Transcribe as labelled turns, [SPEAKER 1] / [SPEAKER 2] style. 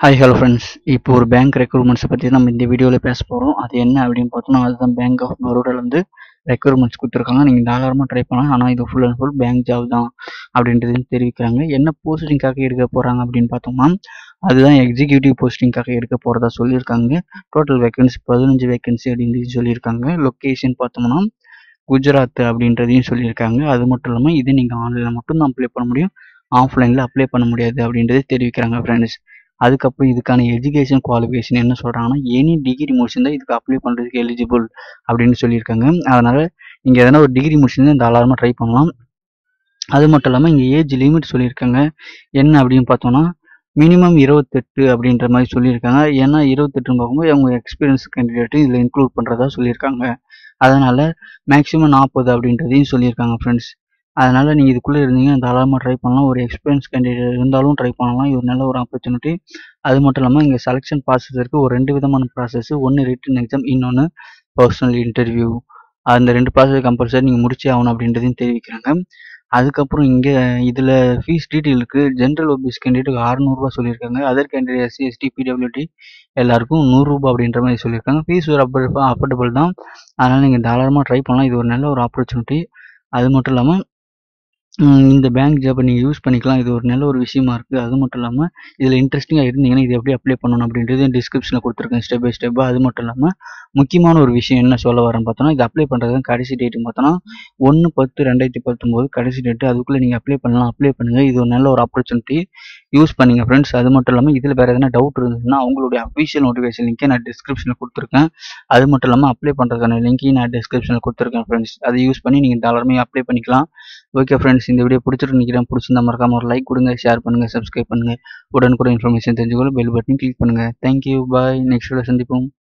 [SPEAKER 1] hi hello friends இப்போ ஒரு bank ரெக்ரூட்மெண்ட்ஸை பற்றி நம்ம இந்த வீடியோவில் பேச போகிறோம் அது என்ன அப்படின்னு பார்த்தோம்னா அதுதான் பேங்க் ஆஃப் பரோடாவில் வந்து ரெக்ரூட்மெண்ட்ஸ் கொடுத்துருக்காங்க நீங்கள் தாராளமாக ட்ரை பண்ணலாம் ஆனால் இது full and full bank job தான் அப்படின்றதையும் தெரிவிக்கிறாங்க என்ன போஸ்டிங்காக எடுக்க போகிறாங்க அப்படின்னு பார்த்தோம்னா அதுதான் எக்ஸிக்யூட்டிவ் போஸ்டிங்காக எடுக்க போகிறதா சொல்லியிருக்காங்க டோட்டல் வேகன்சி பதினஞ்சு வேகன்சி அப்படின்னு சொல்லியிருக்காங்க லொக்கேஷன் பார்த்தோம்னா குஜராத் அப்படின்றதையும் சொல்லியிருக்காங்க அது மட்டும் இல்லாமல் இது நீங்கள் ஆன்லைனில் மட்டும்தான் அப்ளை பண்ண முடியும் ஆஃப்லைனில் அப்ளை பண்ண முடியாது அப்படின்றத தெரிவிக்கிறாங்க ஃப்ரெண்ட்ஸ் அதுக்கப்புறம் இதுக்கான எஜுகேஷன் குவாலிஃபிகேஷன் என்ன சொல்கிறாங்கன்னா எனி டிகிரி முடிச்சிருந்தா இதுக்கு அப்ளை பண்ணுறதுக்கு எலிஜிபிள் அப்படின்னு சொல்லியிருக்காங்க அதனால் நீங்கள் எதனா ஒரு டிகிரி முடிச்சிருந்தா இந்த அலாரமாக ட்ரை பண்ணலாம் அது மட்டும் இல்லாமல் இங்கே ஏஜ் லிமிட் சொல்லியிருக்காங்க என்ன அப்படின்னு பார்த்தோன்னா மினிமம் இருபத்தெட்டு அப்படின்ற மாதிரி சொல்லியிருக்காங்க ஏன்னா இருபத்தெட்டுன்னு பார்க்கும்போது அவங்க எக்ஸ்பீரியன்ஸ் கேண்டிடேட்டு இதில் இன்க்ளூட் பண்ணுறதா சொல்லியிருக்காங்க அதனால் மேக்ஸிமம் நாற்பது அப்படின்றதையும் சொல்லியிருக்காங்க ஃப்ரெண்ட்ஸ் அதனால் நீங்கள் இதுக்குள்ளே இருந்தீங்கன்னா தாராளமாக ட்ரை பண்ணலாம் ஒரு எக்ஸ்பீரியன்ஸ் கேண்டிடேட் இருந்தாலும் ட்ரை பண்ணலாம் இது ஒரு நல்ல ஒரு ஆப்பர்ச்சுனிட்டி அது மட்டும் இல்லாமல் இங்கே செலெக்ஷன் ப்ராசஸ் இருக்குது ஒரு ரெண்டு விதமான ப்ராசஸ் ஒன்று ரிட்டன் எக்ஸாம் இன்னொன்று பர்சனல் இன்டர்வியூ அந்த ரெண்டு ப்ராசஸ் கம்பல்சரி நீங்கள் முடிச்சே ஆகணும் அப்படின்றதையும் தெரிவிக்கிறாங்க அதுக்கப்புறம் இங்கே இதில் ஃபீஸ் டீட்டெயில் இருக்குது ஜென்ரல் ஓபிஎஸ் கேண்டிடேட்டுக்கு அறநூறுபா சொல்லியிருக்காங்க other candidate SC ST PWD எல்லாருக்கும் நூறுரூபா அப்படின்ற மாதிரி சொல்லியிருக்காங்க ஃபீஸ் ஒரு அப்ப அஃபோர்டபுள் தான் அதனால் நீங்கள் தாராளமாக ட்ரை பண்ணலாம் இது ஒரு நல்ல ஒரு ஆப்பர்ச்சுனிட்டி அது மட்டும் இல்லாமல் இந்த பேங்க் ஜாப்பை நீங்கள் யூஸ் பண்ணிக்கலாம் இது ஒரு நல்ல ஒரு விஷயமா இருக்குது அது மட்டும் இல்லாமல் இதில் இன்ட்ரெஸ்டிங்காக இருந்தீங்கன்னா இது எப்படி அப்ளை பண்ணணும் அப்படின்றது டிஸ்கிரிப்ஷனில் கொடுத்துருக்கேன் ஸ்டெப் பை ஸ்டெப்பாக அது மட்டும் இல்லாமல் முக்கியமான ஒரு விஷயம் என்ன சொல்ல வரேன்னு பார்த்தோன்னா இது அப்ளை பண்ணுறது கடைசி டேட்டு பார்த்தோன்னா ஒன்று பத்து ரெண்டாயிரத்தி பத்தொம்போது கடைசி டேட்டு அதுக்குள்ளே நீங்கள் அப்ளை பண்ணலாம் அப்ளை பண்ணுங்கள் இது ஒரு நல்ல ஒரு ஆப்பர்ச்சுனிட்டி யூஸ் பண்ணிங்க ஃப்ரெண்ட்ஸ் அது மட்டும் இல்லாமல் இதில் வேறு எதனா டவுட் இருந்ததுன்னா அவங்களுடைய அஃபீஷியல் நோட்டிஃபிகேஷன் லிங்க்கை நான் டிஸ்கிரிப்ஷனில் கொடுத்துருக்கேன் அது மட்டும் இல்லாமல் அப்ளை பண்ணுறதுக்கான லிங்க்கையும் நான் டிஸ்கிரிப்ஷனில் கொடுத்துருக்கேன் ஃப்ரெண்ட்ஸ் அதை யூஸ் பண்ணி நீங்கள் தாராளமாக அப்ளை பண்ணிக்கலாம் ஓகே ஃப்ரெண்ட்ஸ் இந்த வீடியோ பிடிச்சிட்டு நிற்கிறேன் பிடிச்சிருந்தா மறக்காம ஒரு லைக் கொடுங்க ஷேர் பண்ணுங்கள் சப்ஸ்கிரைப் பண்ணுங்கள் உடனுக்குடன் இன்ஃபர்மேஷன் தெரிஞ்சுக்கொள்ள பெல் பட்டன் கிளிக் பண்ணுங்கள் தேங்க்யூ பாய் நெக்ஸ்ட் வீடியோ சந்திப்போம்